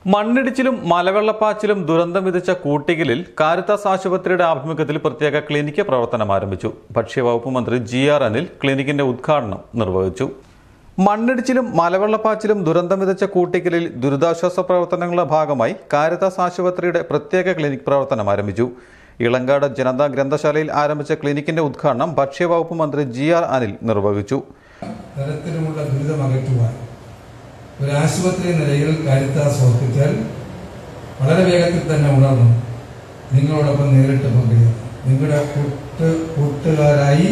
മണ്ണിടിച്ചിലും മലവെള്ളപ്പാച്ചിലും ദുരന്തം വിതച്ച കൂട്ടിക്കലിൽ കാരിത്താസ് ആശുപത്രിയുടെ ആഭിമുഖ്യത്തിൽ പ്രത്യേക ക്ലിനിക്ക് പ്രവർത്തനം ആരംഭിച്ചു ഭക്ഷ്യവകുപ്പ് മന്ത്രി ജി ആർ അനിൽ ക്ലിനിക്കിന്റെ ഉദ്ഘാടനം നിർവഹിച്ചു മണ്ണിടിച്ചിലും മലവെള്ളപ്പാച്ചിലും ദുരന്തം വിതച്ച കൂട്ടിക്കലിൽ ദുരിതാശ്വാസ പ്രവർത്തനങ്ങളുടെ ഭാഗമായി കാരിത്താസ് ആശുപത്രിയുടെ പ്രത്യേക ക്ലിനിക് പ്രവർത്തനം ആരംഭിച്ചു ഇളങ്കാട് ജനതാ ഗ്രന്ഥശാലയിൽ ആരംഭിച്ച ക്ലിനിക്കിന്റെ ഉദ്ഘാടനം ഭക്ഷ്യവകുപ്പ് മന്ത്രി ജി ആർ അനിൽ നിർവഹിച്ചു തരത്തിലുമുള്ള ദുരിതം അകറ്റുവാൻ ഒരു ആശുപത്രി നിലയിൽ കാരിത്താസ് ഹോസ്പിറ്റൽ വളരെ വേഗത്തിൽ തന്നെ ഉണർന്നു നിങ്ങളോടൊപ്പം നേരിട്ട് പങ്കുചേർന്നു നിങ്ങളുടെ കൂട്ട് കൂട്ടുകാരായി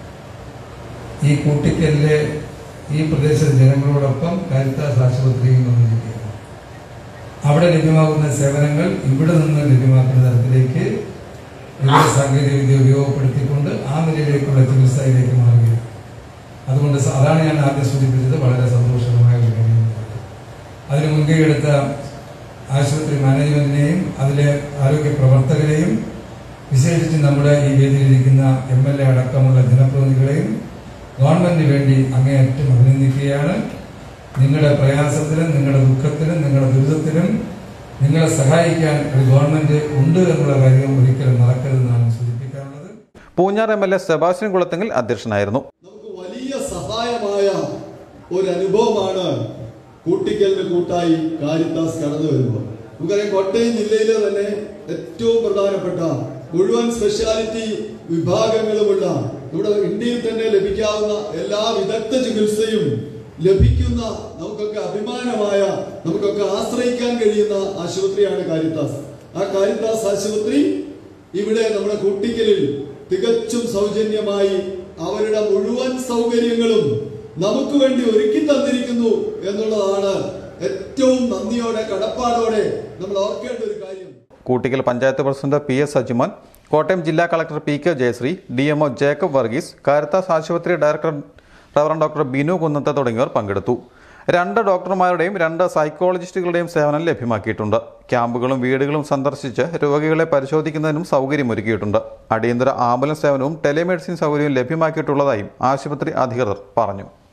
ഈ കൂട്ടിക്കലിലെ ഈ പ്രദേശത്തെ ജനങ്ങളോടൊപ്പം കാരിത്താസ് ആശുപത്രിയിൽ വന്നിരിക്കുകയാണ് അവിടെ ലഭ്യമാകുന്ന സേവനങ്ങൾ ഇവിടെ നിന്ന് ലഭ്യമാക്കുന്ന തരത്തിലേക്ക് വിവിധ സാങ്കേതിക വിദ്യ ഉപയോഗപ്പെടുത്തിക്കൊണ്ട് ആ നിലയിലേക്കുള്ള ചികിത്സയിലേക്ക് മാറുകയാണ് അതുകൊണ്ട് സ- അതാണ് ഞാൻ ആദ്യം സൂചിപ്പിച്ചത് വളരെ സന്തോഷകരമായ ഒരു കാര്യം അതിന് മുൻകൈ എടുത്ത ആശുപത്രി മാനേജ്മെന്റിനെയും അതിലെ ആരോഗ്യ പ്രവർത്തകരെയും വിശേഷിച്ച് നമ്മുടെ ഈ വേദിയിലിരിക്കുന്ന എം എൽ എ അടക്കമുള്ള ജനപ്രതിനിധികളെയും ഗവൺമെന്റിന് വേണ്ടി അങ്ങേയറ്റം അഭിനന്ദിക്കുകയാണ് നിങ്ങളുടെ പ്രയാസത്തിലും നിങ്ങളുടെ ദുഃഖത്തിലും നിങ്ങളുടെ ദുരിതത്തിലും നിങ്ങളെ സഹായിക്കാൻ ഒരു ഗവൺമെന്റ് ഉണ്ട് എന്നുള്ള കാര്യം ഒരിക്കലും മറക്കരുതെന്നാണ് സൂചിപ്പിക്കാനുള്ളത് Poonjar M L A Sebastian കുളത്തെങ്കിൽ അധ്യക്ഷനായിരുന്നു നമുക്ക് വലിയ സഹായമായ ഒരു അനുഭവമാണ് കൂട്ടിക്കലിന് കൂട്ടായി കാരിത്താസ് കടന്നു വരുമ്പോൾ നമുക്കറിയാം കോട്ടയം ജില്ലയിലെ തന്നെ ഏറ്റവും പ്രധാനപ്പെട്ട മുഴുവൻ സ്പെഷ്യാലിറ്റി വിഭാഗങ്ങളുമുള്ള നമ്മുടെ ഇന്ത്യയിൽ തന്നെ ലഭിക്കാവുന്ന എല്ലാ വിദഗ്ധ ചികിത്സയും ലഭിക്കുന്ന നമുക്കൊക്കെ അഭിമാനമായ നമുക്കൊക്കെ ആശ്രയിക്കാൻ കഴിയുന്ന ആശുപത്രിയാണ് കാരിത്താസ് ആ കാരിത്താസ് ആശുപത്രി ഇവിടെ നമ്മുടെ കുട്ടിക്കലിൽ തികച്ചും സൗജന്യമായി അവരുടെ മുഴുവൻ സൗകര്യങ്ങളും നമുക്ക് വേണ്ടി ഒരുക്കി തന്നിരിക്കുന്നു എന്നുള്ളതാണ് ഏറ്റവും നന്ദിയോടെ കടപ്പാടോടെ നമ്മൾ ഓർക്കേണ്ട ഒരു കാര്യം Koottickal panchayat president P S Sajimon Kottayam ജില്ലാ collector P K Jayashree D DMO Jacob Varghese Caritas ആശുപത്രി director reverend doctor Binu Kunnath തുടങ്ങിയവർ പങ്കെടുത്തു രണ്ട് ഡോക്ടർമാരുടെയും രണ്ട് സൈക്കോളജിസ്റ്റുകളുടെയും സേവനം ലഭ്യമാക്കിയിട്ടുണ്ട് ക്യാമ്പുകളും വീടുകളും സന്ദർശിച്ച് രോഗികളെ പരിശോധിക്കുന്നതിനും സൗകര്യമൊരുക്കിയിട്ടുണ്ട് അടിയന്തര ആംബുലൻസ് സേവനവും ടെലിമെഡിസിൻ സൗകര്യവും ലഭ്യമാക്കിയിട്ടുള്ളതായും ആശുപത്രി അധികൃതർ പറഞ്ഞു